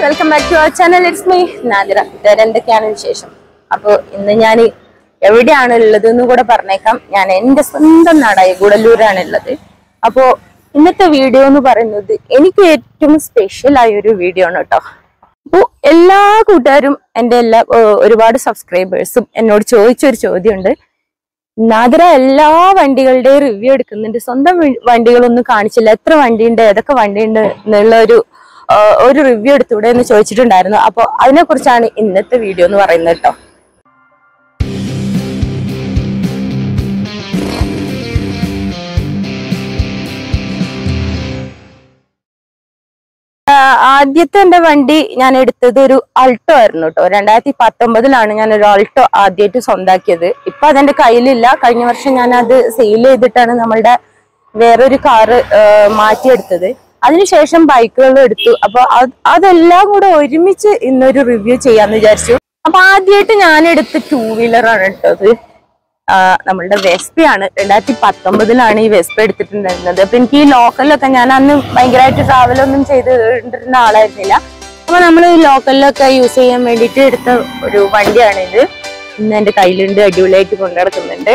Welcome back to our channel it's me Nadira ഇതുവരെ എന്തൊക്കെയാണ് വിശേഷം അപ്പോൾ ഇന്ന് ഞാൻ എവിടെയാണ് ഉള്ളത് എന്ന് കൂടെ പറഞ്ഞേക്കാം ഞാൻ എൻ്റെ സ്വന്തം നാടായ ഗുഡല്ലൂരാണ് ഉള്ളത് അപ്പോൾ ഇന്നത്തെ വീഡിയോ എന്ന് പറയുന്നത് എനിക്ക് ഏറ്റവും സ്പെഷ്യൽ ആയ ഒരു വീഡിയോ ആണ് കേട്ടോ അപ്പോൾ എല്ലാ കൂട്ടുകാരും എൻ്റെ എല്ലാ ഏർ ഒരുപാട് സബ്സ്ക്രൈബേഴ്സും എന്നോട് ചോദിച്ചൊരു ചോദ്യമുണ്ട് നാദര എല്ലാ വണ്ടികളുടെയും റിവ്യൂ എടുക്കുന്നുണ്ട് സ്വന്തം വി- വണ്ടികളൊന്നും കാണിച്ചില്ല എത്ര വണ്ടിയുണ്ട് ഏതൊക്കെ വണ്ടിയുണ്ട് എന്നുള്ള ഒരു ആ, ഒരു റിവ്യൂ എടുത്തൂടെ എന്ന് ചോദിച്ചിട്ടുണ്ടായിരുന്നു അപ്പോൾ അതിനെ കുറിച്ചാണ് ഇന്നത്തെ വീഡിയോ എന്ന് പറയുന്നത് കേട്ടോ ആ, ആദ്യത്തെ എന്റെ വണ്ടി ഞാൻ എടുത്തത് ഒരു അൾട്ടോ ആയിരുന്നു കേട്ടോ രണ്ടായിരത്തി പത്തൊമ്പതിലാണ് ഞാൻ ഒരു അൾട്ടോ ആദ്യമായിട്ട് സ്വന്താക്കിയത് ഇപ്പൊ അതെന്റെ കയ്യിലില്ല കഴിഞ്ഞ വർഷം ഞാൻ അത് സെയിൽ ചെയ്തിട്ടാണ് നമ്മളുടെ വേറൊരു കാറ് മാറ്റിയെടുത്തത് അതിനുശേഷം ബൈക്കുകളും എടുത്തു അപ്പൊ അത് അതെല്ലാം കൂടെ ഒരുമിച്ച് ഇന്നൊരു റിവ്യൂ ചെയ്യാന്ന് വിചാരിച്ചു അപ്പൊ ആദ്യമായിട്ട് ഞാൻ എടുത്ത ടൂ വീലർ ആണ് കേട്ടത് നമ്മളുടെ വെസ്പയാണ് രണ്ടായിരത്തി പത്തൊമ്പതിലാണ് ഈ വെസ്പ എടുത്തിട്ടുണ്ടായിരുന്നത് അപ്പൊ എനിക്ക് ഈ ലോക്കലിലൊക്കെ ഞാൻ അന്ന് ഭയങ്കരമായിട്ട് ട്രാവൽ ഒന്നും ചെയ്തിരുന്ന ആളായിരുന്നില്ല അപ്പൊ നമ്മൾ ഈ ലോക്കലിലൊക്കെ യൂസ് ചെയ്യാൻ വേണ്ടിയിട്ട് എടുത്ത ഒരു വണ്ടിയാണ് ഇത് ഇന്ന് എന്റെ കയ്യിലുണ്ട് അടിപൊളിയായിട്ട് കൊണ്ടു നടക്കുന്നുണ്ട്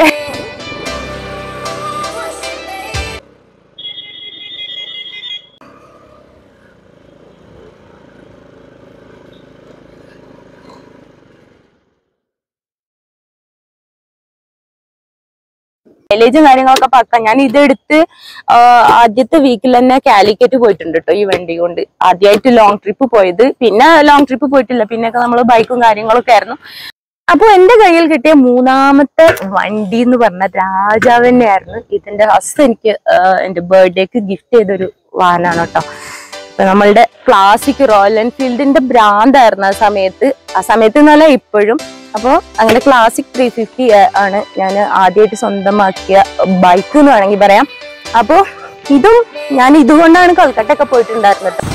മൈലേജും കാര്യങ്ങളൊക്കെ പക്ക ഞാൻ ഇതെടുത്ത് ആ, ആദ്യത്തെ വീക്കിൽ തന്നെ കാലിക്കറ്റ് പോയിട്ടുണ്ട് കേട്ടോ ഈ വണ്ടി കൊണ്ട് ആദ്യമായിട്ട് ലോങ് ട്രിപ്പ് പോയത് പിന്നെ ലോങ് ട്രിപ്പ് പോയിട്ടില്ല പിന്നെയൊക്കെ നമ്മൾ ബൈക്കും കാര്യങ്ങളൊക്കെ ആയിരുന്നു അപ്പൊ എന്റെ കയ്യിൽ കിട്ടിയ മൂന്നാമത്തെ വണ്ടി എന്ന് പറഞ്ഞ രാജാവ് തന്നെയായിരുന്നു ഇതിന്റെ ഹസ് എനിക്ക് ആ, എന്റെ ബർത്ത്ഡേക്ക് ഗിഫ്റ്റ് ചെയ്തൊരു വാഹനമാണ് കേട്ടോ അപ്പൊ നമ്മളുടെ ക്ലാസിക് റോയൽ എൻഫീൽഡിന്റെ ബ്രാൻഡായിരുന്നു ആ സമയത്ത് ആ സമയത്ത് എന്നല്ല ഇപ്പോഴും അപ്പോൾ അങ്ങനെ ക്ലാസിക് ത്രീ ഫിഫ്റ്റി ആണ് ഞാൻ ആദ്യമായിട്ട് സ്വന്തമാക്കിയ ബൈക്ക് എന്ന് വേണമെങ്കിൽ പറയാം അപ്പോൾ ഇതും ഞാൻ ഇതുകൊണ്ടാണ് കൽക്കട്ട ഒക്കെ പോയിട്ടുണ്ടായിരുന്നത് ട്ടോ.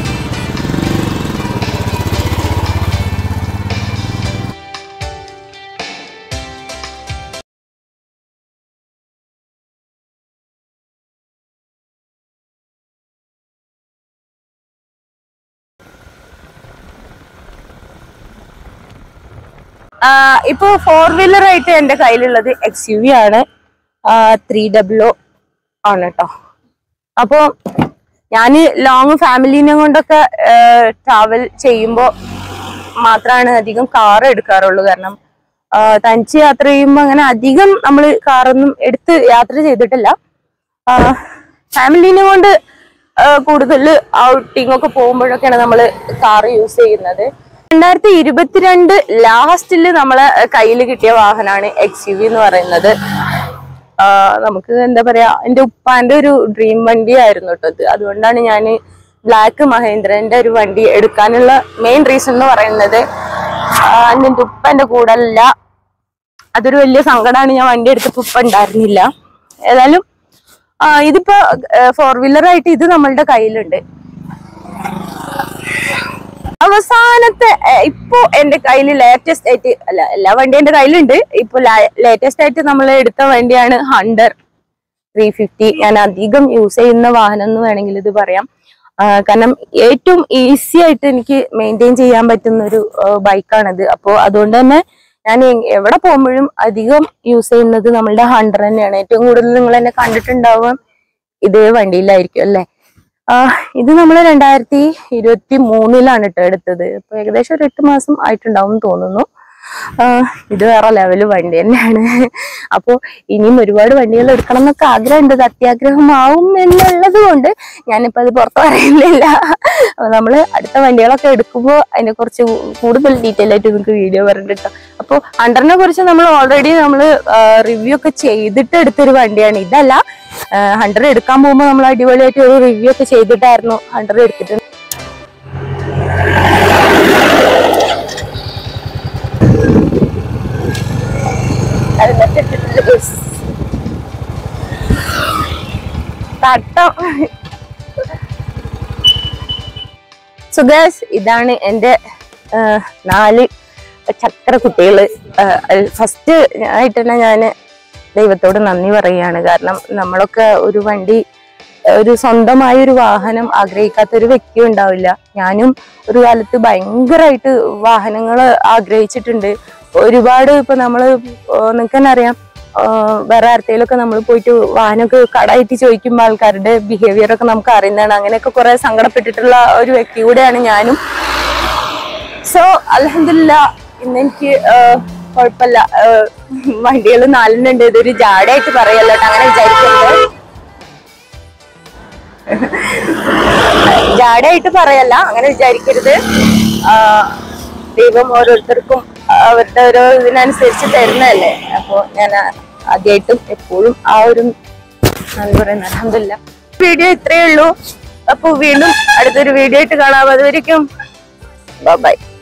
ആഹ് ഇപ്പൊ ഫോർ വീലർ ആയിട്ട് എന്റെ കയ്യിലുള്ളത് എക്സ് യു വി ആണ് ത്രീ ഡബ്ല്യു ആണ് കേട്ടോ അപ്പോ ഞാൻ ലോങ് ഫാമിലിനെ കൊണ്ടൊക്കെ ട്രാവൽ ചെയ്യുമ്പോൾ മാത്രമാണ് അധികം കാർ എടുക്കാറുള്ളൂ കാരണം ആഹ് തനിച്ച് യാത്ര ചെയ്യുമ്പോൾ അങ്ങനെ അധികം നമ്മൾ കാറൊന്നും എടുത്ത് യാത്ര ചെയ്തിട്ടില്ല ഫാമിലിനെ കൊണ്ട് കൂടുതൽ ഔട്ടിംഗ് ഒക്കെ പോകുമ്പോഴൊക്കെയാണ് നമ്മൾ കാർ യൂസ് ചെയ്യുന്നത് രണ്ടായിരത്തി ഇരുപത്തിരണ്ട് ലാസ്റ്റില് നമ്മളെ കയ്യിൽ കിട്ടിയ വാഹനമാണ് എക്സ് യു വി എന്ന് പറയുന്നത് ആ, നമുക്ക് എന്താ പറയാ എന്റെ ഉപ്പാന്റെ ഒരു ഡ്രീം വണ്ടി ആയിരുന്നു കേട്ടോ ഇത് അതുകൊണ്ടാണ് ഞാൻ ബ്ലാക്ക് മഹേന്ദ്രന്റെ ഒരു വണ്ടി എടുക്കാനുള്ള മെയിൻ റീസൺ എന്ന് പറയുന്നത് ആ, എന്റെ ഉപ്പ എന്റെ കൂടെ അല്ല അതൊരു വലിയ സങ്കടമാണ് ഞാൻ വണ്ടി എടുത്തപ്പോ ഉപ്പ ഉണ്ടായിരുന്നില്ല ഏതായാലും ആ, ഇതിപ്പോ ഫോർ വീലർ ആയിട്ട് ഇത് നമ്മളുടെ കയ്യിലുണ്ട് അവസാനത്തെ ഏർ, ഇപ്പൊ എന്റെ കയ്യിൽ ലേറ്റസ്റ്റ് ആയിട്ട് അല്ല എല്ലാ വണ്ടി എന്റെ കയ്യിലുണ്ട് ഇപ്പൊ ലേറ്റസ്റ്റ് ആയിട്ട് നമ്മൾ എടുത്ത വണ്ടിയാണ് ഹണ്ടർ ത്രീ ഫിഫ്റ്റി ഞാൻ അധികം യൂസ് ചെയ്യുന്ന വാഹനം എന്ന് വേണമെങ്കിൽ ഇത് പറയാം ആ, കാരണം ഏറ്റവും ഈസി ആയിട്ട് എനിക്ക് മെയിൻറ്റെയിൻ ചെയ്യാൻ പറ്റുന്ന ഒരു ബൈക്കാണിത് അപ്പോൾ അതുകൊണ്ട് തന്നെ ഞാൻ എ- എവിടെ പോകുമ്പോഴും അധികം യൂസ് ചെയ്യുന്നത് നമ്മളുടെ ഹണ്ടർ തന്നെയാണ് ഏറ്റവും കൂടുതൽ നിങ്ങൾ എന്നെ കണ്ടിട്ടുണ്ടാവും ഇതേ വണ്ടിയിലായിരിക്കും അല്ലേ ആ, ഇത് നമ്മൾ രണ്ടായിരത്തി ഇരുപത്തി മൂന്നിലാണ് കേട്ടോ എടുത്തത് അപ്പൊ ഏകദേശം ഒരു എട്ട് മാസം ആയിട്ടുണ്ടാവും എന്ന് തോന്നുന്നു ആ, ഇത് വേറെ ലെവല് വണ്ടി തന്നെയാണ് അപ്പോൾ ഇനിയും ഒരുപാട് വണ്ടികൾ എടുക്കണം എന്നൊക്കെ ആഗ്രഹമുണ്ട് ഇത് അത്യാഗ്രഹമാവും എന്നുള്ളത് കൊണ്ട് ഞാനിപ്പോൾ അത് പുറത്ത് പറയുന്നില്ല അപ്പൊ നമ്മള് അടുത്ത വണ്ടികളൊക്കെ എടുക്കുമ്പോൾ അതിനെ കുറിച്ച് കൂടുതൽ ഡീറ്റെയിൽ ആയിട്ട് നിങ്ങൾക്ക് വീഡിയോ പറഞ്ഞിട്ട് കേട്ടോ അപ്പോൾ ഹണ്ടറിനെ കുറിച്ച് നമ്മൾ ഓൾറെഡി നമ്മൾ റിവ്യൂ ഒക്കെ ചെയ്തിട്ട് എടുത്തൊരു വണ്ടിയാണ് ഇതല്ല ഹണ്ടർ എടുക്കാൻ പോകുമ്പോൾ നമ്മൾ അടിപൊളിയായിട്ട് ഒരു റിവ്യൂ ഒക്കെ ചെയ്തിട്ടായിരുന്നു ഹണ്ടർ എടുത്തിട്ട് തട്ടം സോ ഗേസ് ഇതാണ് എൻ്റെ ആ, നാല് ചക്ര കുട്ടികള് ഫസ്റ്റ് ആയിട്ട് തന്നെ ഞാൻ ദൈവത്തോട് നന്ദി പറയുകയാണ് കാരണം നമ്മളൊക്കെ ഒരു വണ്ടി ഒരു സ്വന്തമായ ഒരു വാഹനം ആഗ്രഹിക്കാത്ത ഒരു വ്യക്തി ഉണ്ടാവില്ല ഞാനും ഒരു കാലത്ത് ഭയങ്കരമായിട്ട് വാഹനങ്ങൾ ആഗ്രഹിച്ചിട്ടുണ്ട് ഒരുപാട് ഇപ്പൊ നമ്മള് നിങ്ങൾക്ക് തന്നെ അറിയാം ആ, വേറെ ആർത്തേലൊക്കെ നമ്മൾ പോയിട്ട് വാഹനമൊക്കെ കടായിട്ട് ചോദിക്കുമ്പോൾ ആൾക്കാരുടെ ബിഹേവിയർ ഒക്കെ നമുക്ക് അറിയുന്നതാണ് അങ്ങനെയൊക്കെ കുറെ സങ്കടപ്പെട്ടിട്ടുള്ള ഒരു വ്യക്തി കൂടെയാണ് ഞാനും സോ അലഹമില്ല ഇന്ന് എനിക്ക് കുഴപ്പമില്ല വണ്ടികൾ നാലിനുണ്ട് ഇതൊരു ജാടയായിട്ട് പറയല്ല കേട്ടോ അങ്ങനെ വിചാരിക്കരുത് ജാടയായിട്ട് പറയല്ല അങ്ങനെ വിചാരിക്കരുത് ആ, ദൈവം ഓരോരുത്തർക്കും അവരുടെ ഓരോ ഇതിനനുസരിച്ച് തരുന്നതല്ലേ അപ്പോ ഞാൻ ആദ്യമായിട്ടും എപ്പോഴും ആ ഒരു എന്താ പറയുന്നത് അലഹമില്ല വീഡിയോ ഇത്രയേ ഉള്ളൂ അപ്പൊ വീണ്ടും അടുത്തൊരു വീഡിയോ ആയിട്ട് കാണാം അതുവരെയ്ക്കും ബൈ